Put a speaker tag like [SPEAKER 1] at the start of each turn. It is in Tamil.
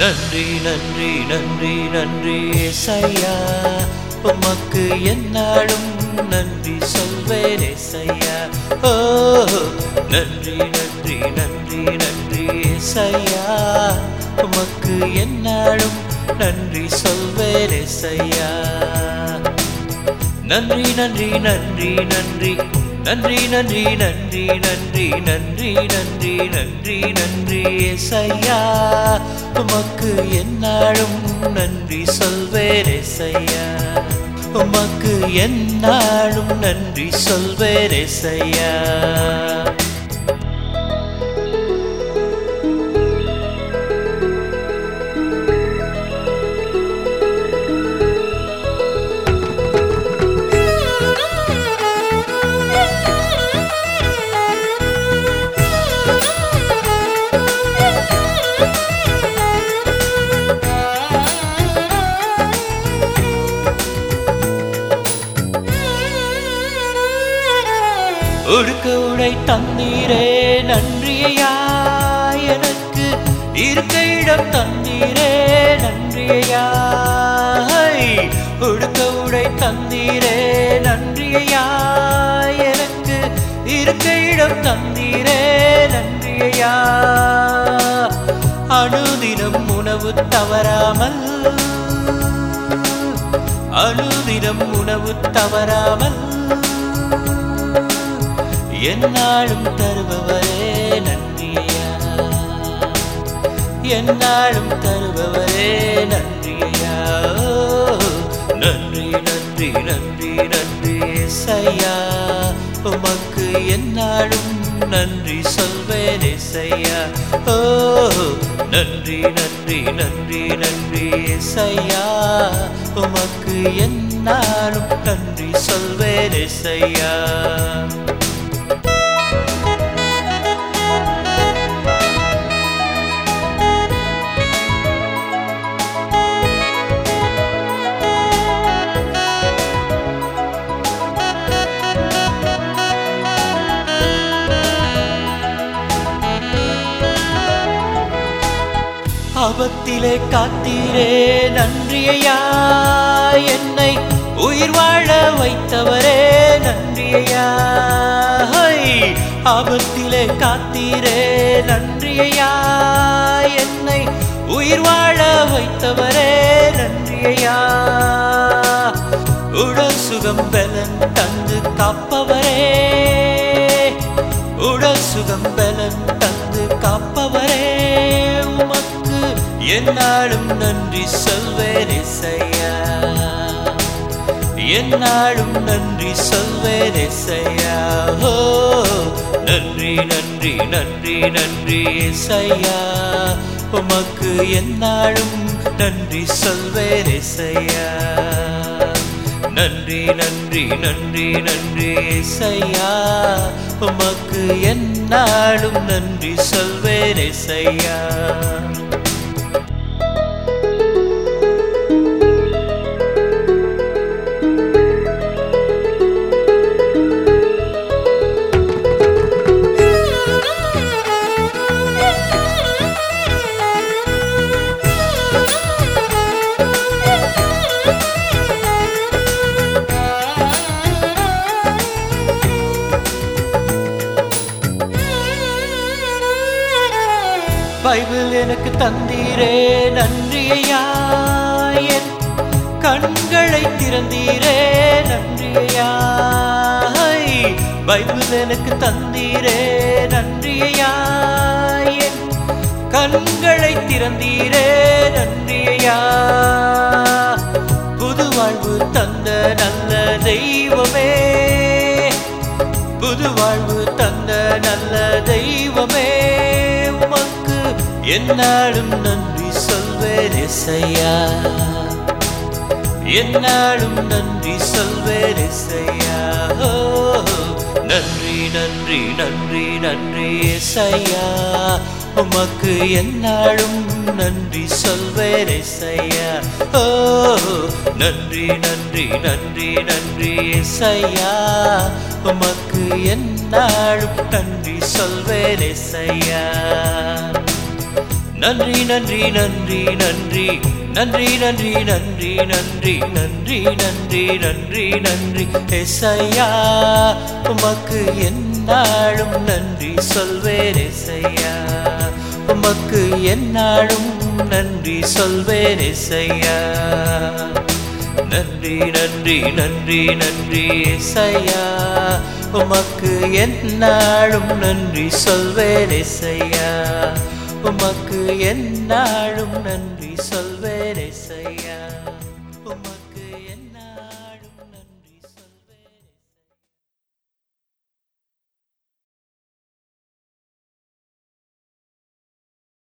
[SPEAKER 1] நன்றி நன்றி நன்றி நன்றி ஏசையா உமக்கு என்னாலும் நன்றி சொல்வேன் ஏசையா ஓ நன்றி நன்றி நன்றி நன்றி ஏசையா உமக்கு என்னாலும் நன்றி சொல்வேன் ஏசையா நன்றி நன்றி நன்றி நன்றி நன்றி நன்றி நன்றி நன்றி நன்றி நன்றி நன்றி நன்றி ஏசையா உமக்கு என்னாலும் நன்றி சொல்வேன் ஏசையா உமக்கு என்னாலும் நன்றி சொல்வேன் ஏசையா ஒடுக்க உடை தந்தீரே நன்றியா எனக்கு இருக்க இடம் தந்தீரே நன்றியா ஒடுக்க உடை தந்தீரே நன்றியா எனக்கு இருக்க இடம் தந்தீரே நன்றியா அனுதினம் உணவு தவறாமல் அனுதினம் உணவு தவறாமல் என்னாலும் தருபவரே நன்றியா என்னாலும் தருபவரே நன்றியா நன்றி நன்றி நன்றி நன்றி சையா உமக்கு என்னாலும் நன்றி சொல்வேன் இசையா ஓ நன்றி நன்றி நன்றி நன்றி இசையா உமக்கு என்னாலும் நன்றி சொல்வேன் இசையா ஆபத்திலே காத்தீரே நன்றியா என்னை உயிர் வாழ வைத்தவரே நன்றியா ஆபத்திலே காத்தீரே நன்றியா என்னை உயிர் வாழ வைத்தவரே நன்றியா உடல் சுகம் பலன் தந்து காப்பவரே உடல் சுகம் பலன் தந்து காப்பவரே உமக்கு என்னாலும் நன்றி சொல்வேன் இசையா என்னாலும் நன்றி சொல்வேன் இசையா ஓ நன்றி நன்றி நன்றி நன்றி இசையா உமக்கு என்னாலும் நன்றி சொல்வேன் இசையா நன்றி நன்றி நன்றி நன்றி இசையா உமக்கு என்னாலும் நன்றி சொல்வேன் இசையா பைபிள் எனக்கு தந்தீரே நன்றியா என் கண்களை திறந்தீரே நன்றியா பைபிள் எனக்கு தந்தீரே நன்றியா என் கண்களை திறந்தீரே நன்றியா புது வாழ்வு தந்த நல்ல தெய்வமே புது வாழ்வு தந்த நல்ல தெய்வமே உமக்கு என்னாலும் நன்றி சொல்வேன் இசையா என்னாலும் நன்றி சொல்வேன் இசையா ஓ, நன்றி நன்றி நன்றி நன்றி இசையா உமக்கு என்னாலும் நன்றி சொல்வேன் இசையா ஓ நன்றி நன்றி நன்றி நன்றி இசையா உமக்கு என்னாலும் நன்றி சொல்வேன் இசையா நன்றி நன்றி நன்றி நன்றி நன்றி நன்றி நன்றி நன்றி நன்றி நன்றி நன்றி நன்றி எஸ்ஐயா உமக்கு என்னாலும் நன்றி சொல்வேன் எஸ்ஐயா உமக்கு என்னாலும் நன்றி சொல்வேன் எஸ்ஐயா நன்றி நன்றி நன்றி நன்றி எஸ்ஐயா உமக்கு என்னாலும் நன்றி சொல்வேன் எஸ்ஐயா உமக்கு என்னாலும் நன்றி சொல்வேன் எஸ்ஐயா